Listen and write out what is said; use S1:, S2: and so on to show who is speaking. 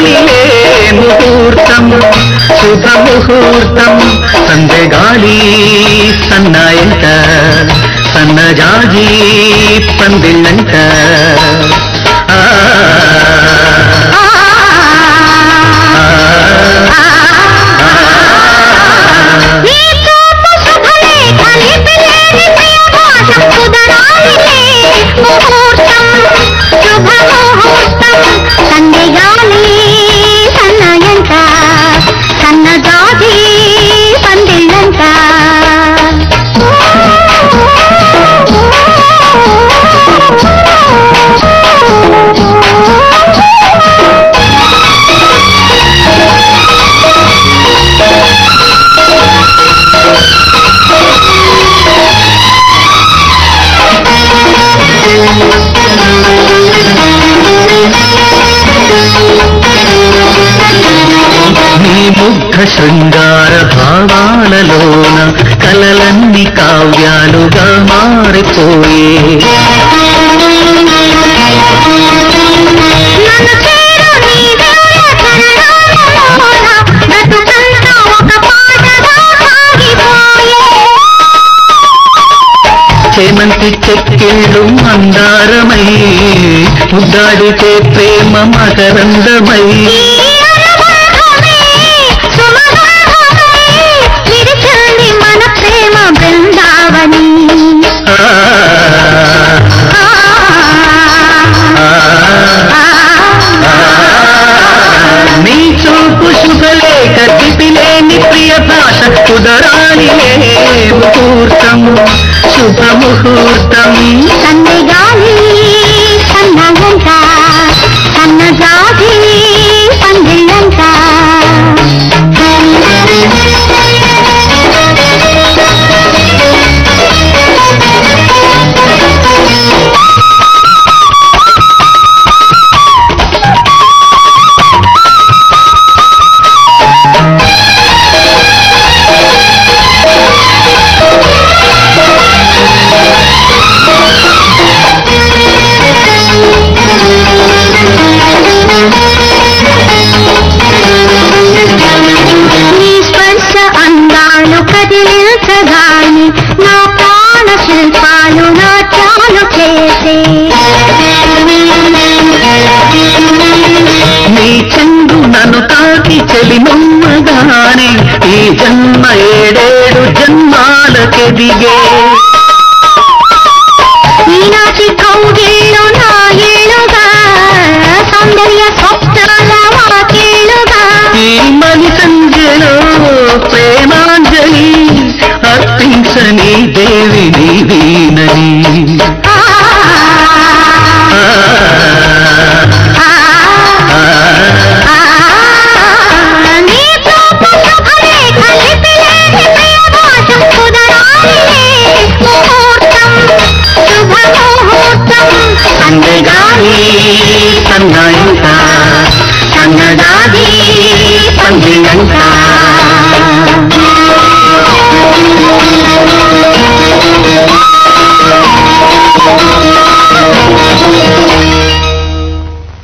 S1: కుదరాలిలే ముహూర్తం శుభముహూర్తం సందెగాలి సన్నాయంట సన్నజాజి పందిళ్ళంట ఆ,
S2: నీ చూపు శుభలేఖ లిపిలేని ప్రియభాష కుదరాలిలే ముహూర్తం శుభముహూర్తం సందేగాలి సన్నయంట సన్నజాజి పందిళ్ళంట
S1: నీ ముగ్ధ శృంగార భావాలలోన కలలన్నీ కావ్యాలుగా మారిపోయే
S2: నన్ను చేరు నీ దివ్య చరణాలలోన బ్రతుకంతా ఒక పాటగా సాగిపోయే
S1: చేమంతి చెక్కిళ్ళు మందారమై ముద్దాడితే ప్రేమ మకరందమై
S2: ఈ అనుబంధమే సుమగంధమై విరిచింది మన ప్రేమ బృందావని
S1: ఆ,
S2: ఆ,
S1: ఆ,
S2: ఆ,
S1: నీ చూపు శుభలేఖ దిపిలేని ప్రియ భాష కుదరాలిలే ముహూర్తం శుభముహూర్తం
S2: సన్నగాలి సన్నగంట సన్నజాజి పందిళ్ళంట నీ స్పర్శ అందాలు కదిలించగాని నా ప్రాణ శిల్పాలు నాట్యాలు చేసే
S1: నీ చందు నన్ను తాకి చెలిమమ్మగానే ఈ జన్మ ఏడేడు జన్మాలకెదిగే
S2: ఈనాటి కౌగిళ్ళు నా ఇళ్ళుగా సౌందర్య స్వప్నాల వాకిళ్ళుగా
S1: ఈ మలి సంజలో ప్రేమాంజలి అర్పించని దేవి నీ వీణని
S2: ఆ,
S1: ఆ,
S2: ఆ,
S1: ఆ,
S2: ఆ, నీ చూపు శుభలేఖ లిపిలేని ప్రియభాష కుదరాలిలే ముహూర్తం శుభముహూర్తం
S1: అందగాని సన్నాయంట సన్నదాది పందిళ్ళంట